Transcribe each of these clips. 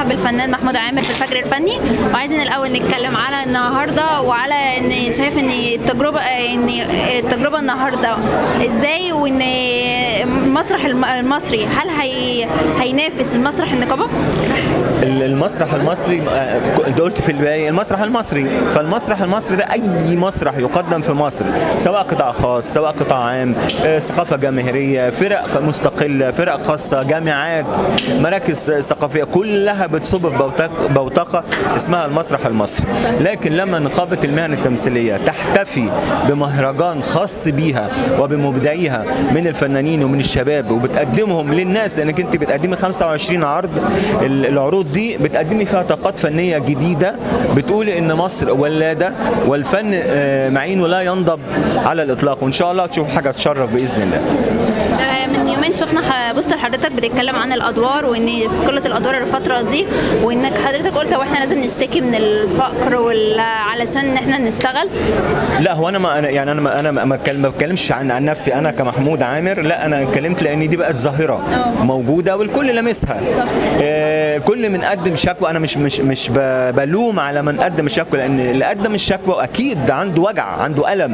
بالفنان محمود عامر في الفجر الفني وعايزين الاول نتكلم على النهارده وعلى ان شايف ان التجربه ان التجربه النهارده ازاي وان المسرح الم- المصري هل هي هينافس المسرح النقابه؟ المسرح المصري آه، انت قلت في البدايه المسرح المصري فالمسرح المصري ده اي مسرح يقدم في مصر سواء قطاع خاص سواء قطاع عام آه، ثقافه جماهيريه فرق مستقله فرق خاصه جامعات مراكز ثقافيه كلها بتصب في بوتق- بوتقه اسمها المسرح المصري لكن لما نقابه المهن التمثيليه تحتفي بمهرجان خاص بيها وبمبدعيها من الفنانين ومن الشباب وبتقدمهم للناس لانك انت بتقدمي 25 عرض ال- العروض دي بتقدمي فيها طاقات فنيه جديده بتقولي ان مصر ولاده والفن آه، معين ولا ينضب على الاطلاق وان شاء الله تشوف حاجه تشرف باذن الله آه، من يومين شفنا ح- بوست لحضرتك بتتكلم عن الادوار وان قله الادوار الفتره دي وانك حضرتك قلت هو احنا لازم نشتكي من الفقر وال- علشان ان احنا نشتغل لا هو انا ما انا يعني انا ما انا ما بتكلم- ما بتكلمش عن عن نفسي انا كمحمود عامر لا انا اتكلمت لان دي بقت ظاهره موجوده والكل لامسها آه كل من قدم شكوى انا مش مش مش ب- بلوم على من قدم الشكوى لان اللي قدم الشكوى اكيد عنده وجع عنده الم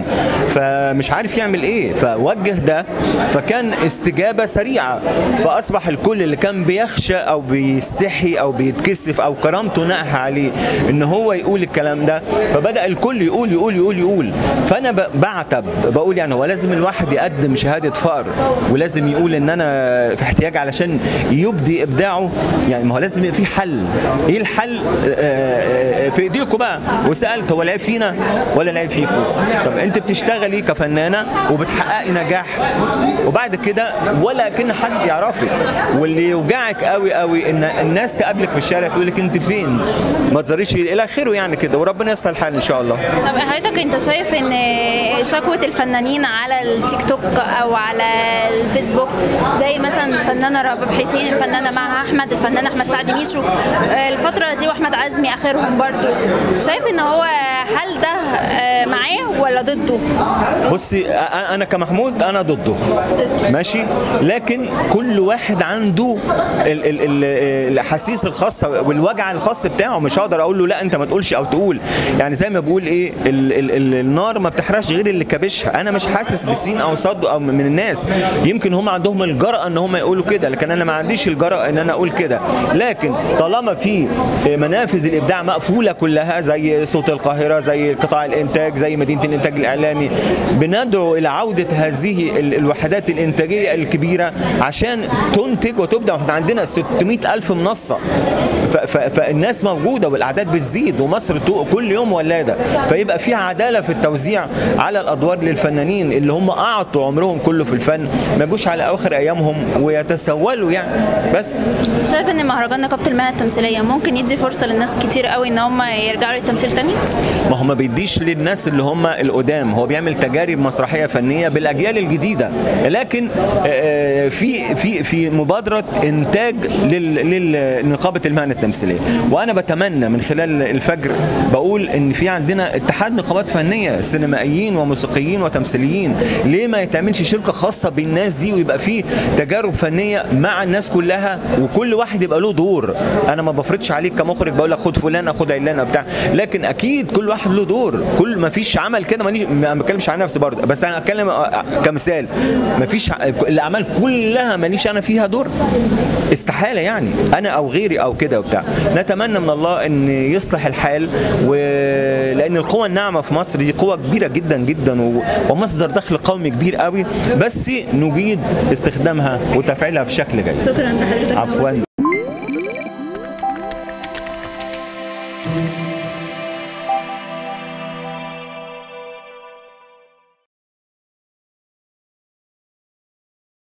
فمش عارف يعمل ايه فوجه ده فكان استجابه سريعه فاصبح الكل اللي كان بيخشى او بيستحي او بيتكسف او كرامته ناقحه عليه ان هو يقول الكلام ده فبدا الكل يقول يقول يقول يقول فانا ب- بعتب بقول يعني هو لازم الواحد يقدم شهاده فقر ولازم يقول ان انا في احتياج علشان يبدي ابداعه يعني ما هو لازم يبقى في حل ايه الحل آه، آه، في ايديكم بقى وسالت هو العيب فينا ولا العيب فيكم طب انت بتشتغلي كفنانه وبتحققي نجاح وبعد كده ولا كان حد يعرفك واللي يوجعك قوي قوي ان الناس تقابلك في الشارع تقول لك انت فين ما تظهريش الى اخره يعني كده وربنا يصلح الحال ان شاء الله طب حضرتك انت شايف ان شكوى الفنانين على التيك توك او على الفيسبوك زي مثلا الفنانه رباب حسين الفنانه معها احمد الفنان احمد سعد ميشو آه، الفتره دي واحمد عزمي اخرهم برضو شايف ان هو هل ده آه، معاه ولا ضده؟ بصي أ- انا كمحمود انا ضده ماشي لكن كل واحد عنده ال- ال- ال- الاحاسيس الخاصه والوجع الخاص بتاعه مش هقدر اقول له لا انت ما تقولش او تقول يعني زي ما بقول ايه ال ال ال النار ما بتحرقش غير اللي كابشها انا مش حاسس بسين او صد او من الناس يمكن هم عندهم الجرأه ان هم يقولوا كده لكن انا ما عنديش الجرأه ان انا اقول كده لكن طالما في منافذ الابداع مقفوله كلها زي صوت القاهره زي قطاع الانتاج زي مدينه الانتاج الاعلامي بندعو الى عوده هذه ال- الوحدات الانتاجيه الكبيره عشان تنتج وتبدع واحنا عندنا 600 الف منصه ف- ف- فالناس موجوده والاعداد بتزيد ومصر تو- كل يوم ولاده فيبقى في عداله في التوزيع على الادوار للفنانين اللي هم اعطوا عمرهم كله في الفن ما يجوش على اواخر ايامهم ويتسولوا يعني بس شايف ان مهرجان نقابه المهن التمثيليه ممكن يدي فرصه للناس كتير قوي ان هم يرجعوا للتمثيل تاني؟ ما هو ما بيديش للناس اللي هم القدام هو بيعمل تجارب مسرحيه فنيه بالاجيال الجديده لكن آه، في في في مبادره انتاج لل- لنقابه المهن التمثيليه وانا بتمنى من خلال الفجر بقول ان في عندنا اتحاد نقابات فنيه سينمائيين وموسيقيين وتمثيليين ليه ما يتعملش شركه خاصه بالناس دي ويبقى في تجارب فنيه مع الناس كلها وكل واحد يبقى له دور انا ما بفرضش عليك كمخرج بقول لك خد فلان خد علان بتاع لكن اكيد كل واحد له دور كل ما فيش عمل كده مانيش ما بتكلمش عن نفسي برضه بس انا اتكلم كمثال ما فيش ع- الاعمال كلها ماليش انا فيها دور استحاله يعني انا او غيري او كده وبتاع نتمنى من الله ان يصلح الحال ولان القوى الناعمه في مصر دي قوه كبيره جدا جدا و- ومصدر دخل قومي كبير قوي بس نجيد استخدامها وتفعيلها بشكل جيد شكرا لحضرتك عفوا